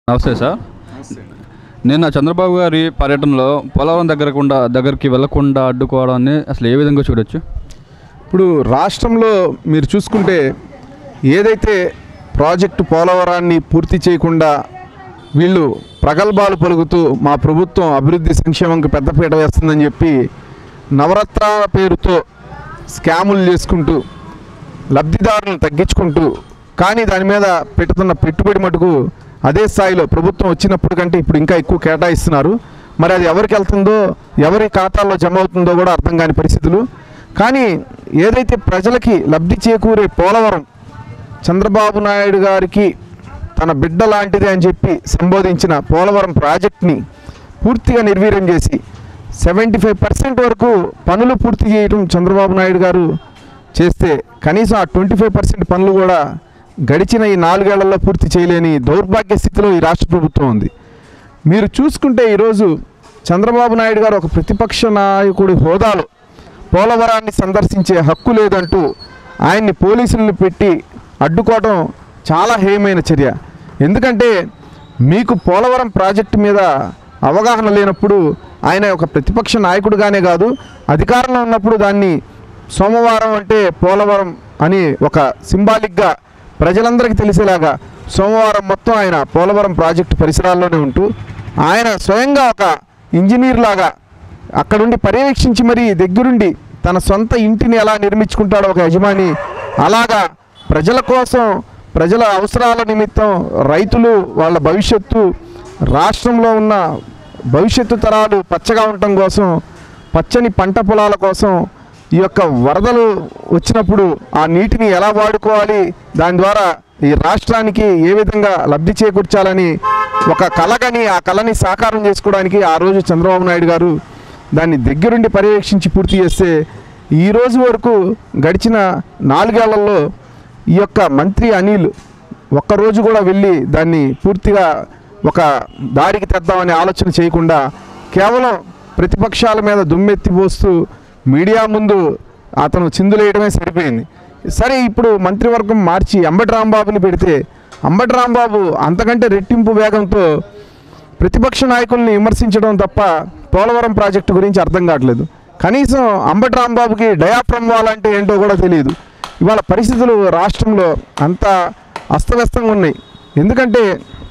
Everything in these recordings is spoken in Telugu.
నమస్తే సార్ నిన్న చంద్రబాబు గారి పర్యటనలో పోలవరం దగ్గరకుండా దగ్గరికి వెళ్లకుండా అడ్డుకోవడాన్ని అసలు ఏ విధంగా చూడొచ్చు ఇప్పుడు రాష్ట్రంలో మీరు చూసుకుంటే ఏదైతే ప్రాజెక్టు పోలవరాన్ని పూర్తి చేయకుండా వీళ్ళు ప్రగల్భాలు పలుకుతూ మా ప్రభుత్వం అభివృద్ధి సంక్షేమంకి పెద్దపీట వేస్తుందని చెప్పి నవరత్నాల పేరుతో స్కాములు చేసుకుంటూ లబ్ధిదారులను తగ్గించుకుంటూ కానీ దాని మీద పెట్టుతున్న పెట్టుబడి మటుకు అదే స్థాయిలో ప్రభుత్వం వచ్చినప్పుడు కంటే ఇప్పుడు ఇంకా ఎక్కువ కేటాయిస్తున్నారు మరి అది ఎవరికి వెళ్తుందో ఎవరి ఖాతాల్లో జమ అవుతుందో కూడా అర్థం కాని పరిస్థితులు కానీ ఏదైతే ప్రజలకి లబ్ధి చేకూరే పోలవరం చంద్రబాబు నాయుడు గారికి తన బిడ్డ లాంటిది అని చెప్పి సంబోధించిన పోలవరం ప్రాజెక్ట్ని పూర్తిగా నిర్వీర్యం చేసి సెవెంటీ ఫైవ్ పర్సెంట్ వరకు పనులు పూర్తి చేయడం చంద్రబాబు నాయుడు గారు చేస్తే కనీసం ఆ ట్వంటీ ఫైవ్ పర్సెంట్ పనులు కూడా గడిచిన ఈ నాలుగేళ్లలో పూర్తి చేయలేని దౌర్భాగ్య స్థితిలో ఈ రాష్ట్ర ప్రభుత్వం ఉంది మీరు చూసుకుంటే ఈరోజు చంద్రబాబు నాయుడు గారు ఒక ప్రతిపక్ష నాయకుడి హోదాలో పోలవరాన్ని సందర్శించే హక్కు లేదంటూ ఆయన్ని పోలీసులను పెట్టి అడ్డుకోవడం చాలా హేయమైన చర్య ఎందుకంటే మీకు పోలవరం ప్రాజెక్టు మీద అవగాహన లేనప్పుడు ఆయన ఒక ప్రతిపక్ష నాయకుడిగానే కాదు అధికారంలో ఉన్నప్పుడు దాన్ని సోమవారం అంటే పోలవరం అని ఒక సింబాలిక్గా ప్రజలందరికీ తెలిసేలాగా సోమవారం మొత్తం ఆయన పోలవరం ప్రాజెక్టు పరిసరాల్లోనే ఉంటూ ఆయన స్వయంగా ఒక ఇంజనీర్ లాగా అక్కడుండి పర్యవేక్షించి మరీ దగ్గరుండి తన సొంత ఇంటిని ఎలా నిర్మించుకుంటాడో ఒక యజమాని అలాగా ప్రజల కోసం ప్రజల అవసరాల నిమిత్తం రైతులు వాళ్ళ భవిష్యత్తు రాష్ట్రంలో ఉన్న భవిష్యత్తు తరాలు పచ్చగా ఉండటం కోసం పచ్చని పంట పొలాల కోసం ఈ యొక్క వరదలు వచ్చినప్పుడు ఆ నీటిని ఎలా వాడుకోవాలి దాని ద్వారా ఈ రాష్ట్రానికి ఏ విధంగా లబ్ధి చేకూర్చాలని ఒక కలగని ఆ కళని సాకారం చేసుకోవడానికి ఆ రోజు చంద్రబాబు నాయుడు గారు దాన్ని దగ్గరుండి పర్యవేక్షించి పూర్తి చేస్తే ఈ రోజు వరకు గడిచిన నాలుగేళ్లలో ఈ యొక్క మంత్రి అనిల్ ఒక్కరోజు కూడా వెళ్ళి దాన్ని పూర్తిగా ఒక దారికి తెద్దామనే ఆలోచన చేయకుండా కేవలం ప్రతిపక్షాల మీద దుమ్మెత్తి పోస్తూ మీడియా ముందు అతను చిందులేయడమే సరిపోయింది సరే ఇప్పుడు మంత్రివర్గం మార్చి అంబటి రాంబాబుని పెడితే అంబటి రాంబాబు అంతకంటే రెట్టింపు వేగంతో ప్రతిపక్ష నాయకుల్ని విమర్శించడం తప్ప పోలవరం ప్రాజెక్టు గురించి అర్థం కావట్లేదు కనీసం అంబటి రాంబాబుకి డయాఫ్రమ్ వాల్ అంటే ఏంటో కూడా తెలియదు ఇవాళ పరిస్థితులు రాష్ట్రంలో అంత అస్తవ్యస్తంగా ఉన్నాయి ఎందుకంటే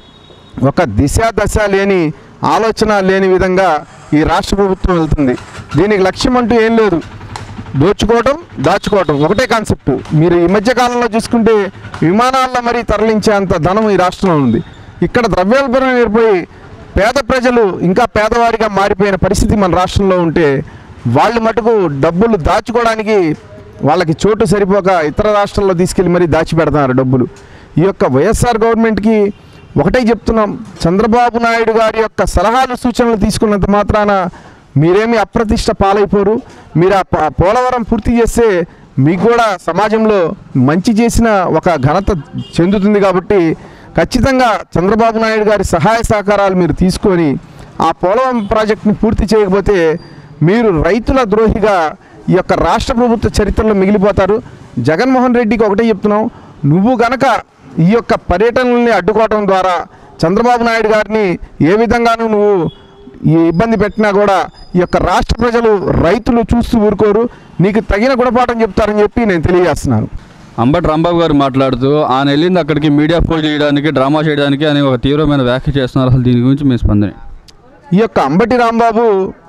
ఒక దిశ దశ లేని ఆలోచన లేని విధంగా ఈ రాష్ట్ర ప్రభుత్వం వెళ్తుంది దీనికి లక్ష్యం అంటూ ఏం లేదు దోచుకోవటం దాచుకోవటం ఒకటే కాన్సెప్ట్ మీరు ఈ మధ్య కాలంలో చూసుకుంటే విమానాల్లో మరీ తరలించే అంత ధనం ఈ రాష్ట్రంలో ఉంది ఇక్కడ ద్రవ్యోల్బణం ఏర్పడి పేద ప్రజలు ఇంకా పేదవారిగా మారిపోయిన పరిస్థితి మన రాష్ట్రంలో ఉంటే వాళ్ళు మటుకు డబ్బులు దాచుకోవడానికి వాళ్ళకి చోటు సరిపోక ఇతర రాష్ట్రాల్లో తీసుకెళ్ళి మరీ దాచిపెడతారు డబ్బులు ఈ యొక్క వైఎస్ఆర్ గవర్నమెంట్కి ఒకటే చెప్తున్నాం చంద్రబాబు నాయుడు గారి యొక్క సలహాలు సూచనలు తీసుకున్నంత మాత్రాన మీరేమి అప్రతిష్ట పాలైపోరు మీరు ఆ ప- పోలవరం పూర్తి చేస్తే మీకు కూడా సమాజంలో మంచి చేసిన ఒక ఘనత చెందుతుంది కాబట్టి ఖచ్చితంగా చంద్రబాబు నాయుడు గారి సహాయ సహకారాలు మీరు తీసుకొని ఆ పోలవరం ప్రాజెక్టుని పూర్తి చేయకపోతే మీరు రైతుల ద్రోహిగా ఈ యొక్క రాష్ట్ర ప్రభుత్వ చరిత్రలో మిగిలిపోతారు జగన్మోహన్ రెడ్డికి ఒకటే చెప్తున్నాం నువ్వు గనక ఈ యొక్క పర్యటనల్ని అడ్డుకోవడం ద్వారా చంద్రబాబు నాయుడు గారిని ఏ విధంగానూ నువ్వు ఈ ఇబ్బంది పెట్టినా కూడా ఈ యొక్క రాష్ట్ర ప్రజలు రైతులు చూస్తూ ఊరుకోరు నీకు తగిన గుణపాఠం చెప్తారని చెప్పి నేను తెలియజేస్తున్నాను అంబటి రాంబాబు గారు మాట్లాడుతూ ఆయన వెళ్ళింది అక్కడికి మీడియా పోల్ చేయడానికి డ్రామా చేయడానికి అని ఒక తీవ్రమైన వ్యాఖ్య చేస్తున్నారు అసలు దీని గురించి మీ స్పందన ఈ యొక్క అంబటి రాంబాబు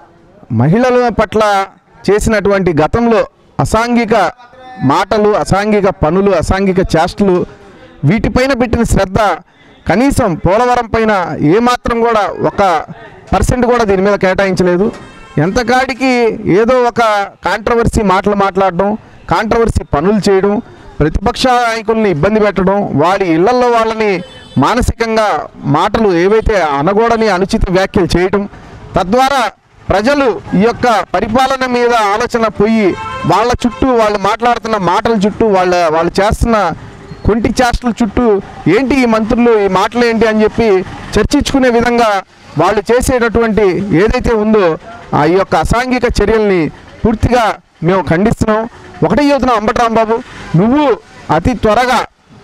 మహిళల పట్ల చేసినటువంటి గతంలో అసాంఘిక మాటలు అసాంఘిక పనులు అసాంఘిక చేష్టలు వీటిపైన పెట్టిన శ్రద్ధ కనీసం పోలవరం పైన ఏమాత్రం కూడా ఒక పర్సెంట్ కూడా దీని మీద కేటాయించలేదు ఎంతకాడికి ఏదో ఒక కాంట్రవర్సీ మాటలు మాట్లాడడం కాంట్రవర్సీ పనులు చేయడం ప్రతిపక్ష నాయకుల్ని ఇబ్బంది పెట్టడం వారి ఇళ్లల్లో వాళ్ళని మానసికంగా మాటలు ఏవైతే అనకూడని అనుచిత వ్యాఖ్యలు చేయటం తద్వారా ప్రజలు ఈ యొక్క పరిపాలన మీద ఆలోచన పోయి వాళ్ళ చుట్టూ వాళ్ళు మాట్లాడుతున్న మాటల చుట్టూ వాళ్ళ వాళ్ళు చేస్తున్న కొంటి చేష్టల చుట్టూ ఏంటి ఈ మంత్రులు ఈ మాటలు ఏంటి అని చెప్పి చర్చించుకునే విధంగా వాళ్ళు చేసేటటువంటి ఏదైతే ఉందో ఆ ఈ యొక్క అసాంఘిక చర్యల్ని పూర్తిగా మేము ఖండిస్తున్నాం ఒకటే చెబుతున్నాం అంబటి రాంబాబు నువ్వు అతి త్వరగా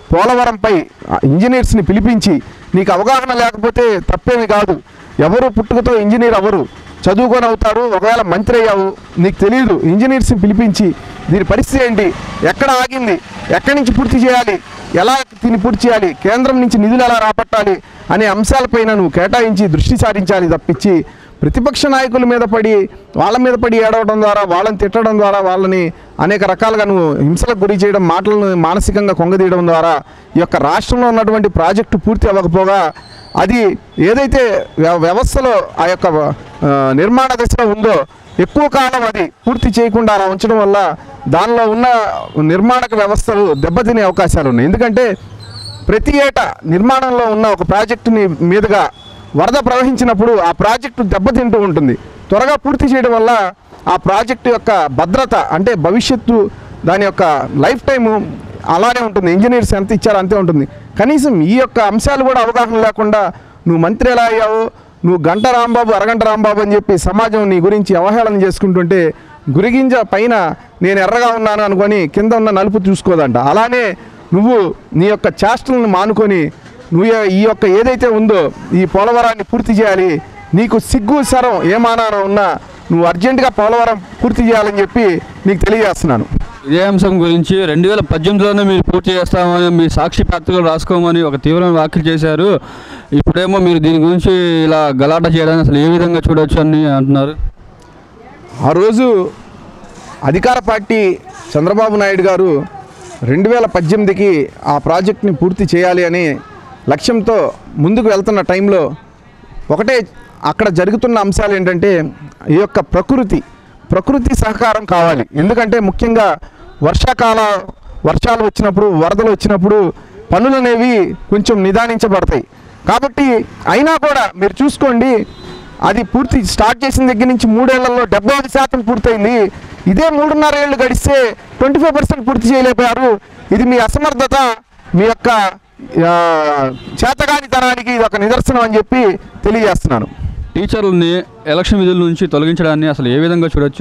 పోలవరంపై ఆ, ఇంజనీర్స్ని పిలిపించి నీకు అవగాహన లేకపోతే తప్పేమి కాదు ఎవరు పుట్టుకతో ఇంజనీర్ ఎవరు చదువుకొని అవుతారు ఒకవేళ మంత్రి అయ్యావు నీకు తెలియదు ఇంజనీర్స్ని పిలిపించి దీని పరిస్థితి ఏంటి ఎక్కడ ఆగింది ఎక్కడి నుంచి పూర్తి చేయాలి ఎలా దీన్ని పూర్తి చేయాలి కేంద్రం నుంచి నిధులు ఎలా రాబట్టాలి అనే అంశాలపైన నువ్వు కేటాయించి దృష్టి సారించాలి తప్పించి ప్రతిపక్ష నాయకుల మీద పడి వాళ్ళ మీద పడి ఏడవడం ద్వారా వాళ్ళని తిట్టడం ద్వారా వాళ్ళని అనేక రకాలుగా నువ్వు హింసలకు గురి చేయడం మాటలను మానసికంగా కొంగదీయడం ద్వారా ఈ యొక్క రాష్ట్రంలో ఉన్నటువంటి ప్రాజెక్టు పూర్తి అవ్వకపోగా అది ఏదైతే వ్య- వ్యవస్థలో ఆ యొక్క ఆ, నిర్మాణ దశలో ఉందో ఎక్కువ కాలం అది పూర్తి చేయకుండా అలా ఉంచడం వల్ల దానిలో ఉన్న నిర్మాణక వ్యవస్థలు దెబ్బతినే అవకాశాలు ఉన్నాయి ఎందుకంటే ప్రతి ఏటా నిర్మాణంలో ఉన్న ఒక ప్రాజెక్టుని మీదుగా వరద ప్రవహించినప్పుడు ఆ ప్రాజెక్టు దెబ్బతింటూ ఉంటుంది త్వరగా పూర్తి చేయడం వల్ల ఆ ప్రాజెక్టు యొక్క భద్రత అంటే భవిష్యత్తు దాని యొక్క లైఫ్ టైము అలానే ఉంటుంది ఇంజనీర్స్ ఎంత ఇచ్చారో అంతే ఉంటుంది కనీసం ఈ యొక్క అంశాలు కూడా అవగాహన లేకుండా నువ్వు మంత్రి ఎలా అయ్యావు నువ్వు గంట రాంబాబు అరగంట రాంబాబు అని చెప్పి సమాజం నీ గురించి అవహేళన చేసుకుంటుంటే గురిగింజ పైన నేను ఎర్రగా ఉన్నాను అనుకొని కింద ఉన్న నలుపు చూసుకోదంట అలానే నువ్వు నీ యొక్క చేష్టలను మానుకొని నువ్వు ఏ- ఈ యొక్క ఏదైతే ఉందో ఈ పోలవరాన్ని పూర్తి చేయాలి నీకు సిగ్గు సరం ఏమానానో ఉన్నా నువ్వు అర్జెంటుగా పోలవరం పూర్తి చేయాలని చెప్పి నీకు తెలియజేస్తున్నాను ఇదే అంశం గురించి రెండు వేల పద్దెనిమిదిలోనే మీరు పూర్తి చేస్తామని మీ సాక్షి పత్రికలు రాసుకోమని ఒక తీవ్రమైన వ్యాఖ్యలు చేశారు ఇప్పుడేమో మీరు దీని గురించి ఇలా గలాట చేయడానికి అసలు ఏ విధంగా చూడొచ్చు అని అంటున్నారు ఆ రోజు అధికార పార్టీ చంద్రబాబు నాయుడు గారు రెండు వేల పద్దెనిమిదికి ఆ ప్రాజెక్ట్ని పూర్తి చేయాలి అని లక్ష్యంతో ముందుకు వెళ్తున్న టైంలో ఒకటే అక్కడ జరుగుతున్న అంశాలు ఏంటంటే ఈ యొక్క ప్రకృతి ప్రకృతి సహకారం కావాలి ఎందుకంటే ముఖ్యంగా వర్షాకాల వర్షాలు వచ్చినప్పుడు వరదలు వచ్చినప్పుడు పనులు అనేవి కొంచెం నిదానించబడతాయి కాబట్టి అయినా కూడా మీరు చూసుకోండి అది పూర్తి స్టార్ట్ చేసిన దగ్గర నుంచి మూడేళ్లలో డెబ్బై ఐదు శాతం పూర్తయింది ఇదే మూడున్నర ఏళ్ళు గడిస్తే ట్వంటీ ఫైవ్ పర్సెంట్ పూర్తి చేయలేకపోయారు ఇది మీ అసమర్థత మీ యొక్క ఆ, చేతగానితనానికి ఇది ఒక నిదర్శనం అని చెప్పి తెలియజేస్తున్నాను టీచర్లని ఎలక్షన్ విధుల నుంచి తొలగించడాన్ని అసలు ఏ విధంగా చూడొచ్చు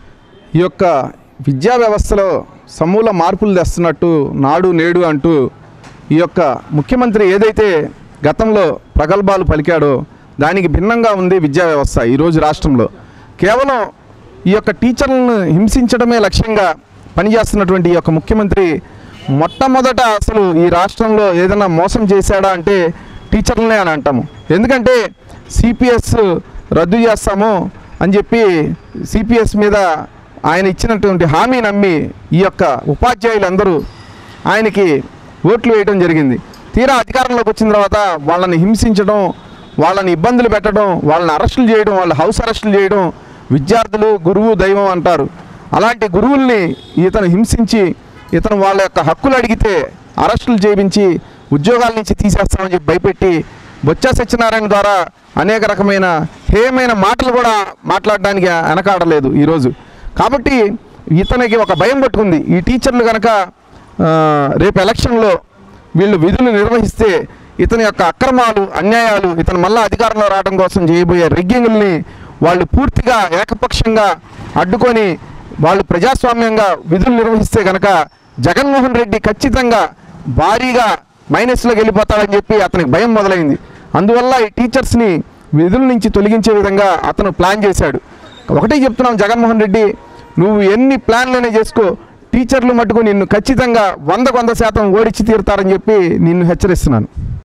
ఈ యొక్క విద్యా వ్యవస్థలో సమూల మార్పులు తెస్తున్నట్టు నాడు నేడు అంటూ ఈ యొక్క ముఖ్యమంత్రి ఏదైతే గతంలో ప్రగల్భాలు పలికాడో దానికి భిన్నంగా ఉంది విద్యా వ్యవస్థ ఈరోజు రాష్ట్రంలో కేవలం ఈ యొక్క టీచర్లను హింసించడమే లక్ష్యంగా పనిచేస్తున్నటువంటి ఈ యొక్క ముఖ్యమంత్రి మొట్టమొదట అసలు ఈ రాష్ట్రంలో ఏదైనా మోసం చేశాడా అంటే టీచర్లనే అని అంటాము ఎందుకంటే సిపిఎస్ రద్దు చేస్తాము అని చెప్పి సిపిఎస్ మీద ఆయన ఇచ్చినటువంటి హామీ నమ్మి ఈ యొక్క ఉపాధ్యాయులందరూ ఆయనకి ఓట్లు వేయడం జరిగింది తీరా అధికారంలోకి వచ్చిన తర్వాత వాళ్ళని హింసించడం వాళ్ళని ఇబ్బందులు పెట్టడం వాళ్ళని అరెస్టులు చేయడం వాళ్ళ హౌస్ అరెస్టులు చేయడం విద్యార్థులు గురువు దైవం అంటారు అలాంటి గురువుల్ని ఇతను హింసించి ఇతను వాళ్ళ యొక్క హక్కులు అడిగితే అరెస్టులు చేయించి ఉద్యోగాల నుంచి తీసేస్తామని చెప్పి భయపెట్టి బొత్స సత్యనారాయణ ద్వారా అనేక రకమైన హేయమైన మాటలు కూడా మాట్లాడడానికి వెనకాడలేదు ఈరోజు కాబట్టి ఇతనికి ఒక భయం పట్టుకుంది ఈ టీచర్లు కనుక ఆ, రేపు ఎలక్షన్లో వీళ్ళు విధులు నిర్వహిస్తే ఇతని యొక్క అక్రమాలు అన్యాయాలు ఇతను మళ్ళా అధికారంలో రావడం కోసం చేయబోయే రిగ్గింగుల్ని వాళ్ళు పూర్తిగా ఏకపక్షంగా అడ్డుకొని వాళ్ళు ప్రజాస్వామ్యంగా విధులు నిర్వహిస్తే కనుక జగన్మోహన్ రెడ్డి ఖచ్చితంగా భారీగా మైనస్లోకి వెళ్ళిపోతాడని చెప్పి అతనికి భయం మొదలైంది అందువల్ల ఈ టీచర్స్ని విధుల నుంచి తొలగించే విధంగా అతను ప్లాన్ చేశాడు ఒకటే చెప్తున్నాం జగన్మోహన్ రెడ్డి నువ్వు ఎన్ని ప్లాన్లనే చేసుకో టీచర్లు మట్టుకు నిన్ను ఖచ్చితంగా వందకు వంద శాతం ఓడించి తీరుతారని చెప్పి నిన్ను హెచ్చరిస్తున్నాను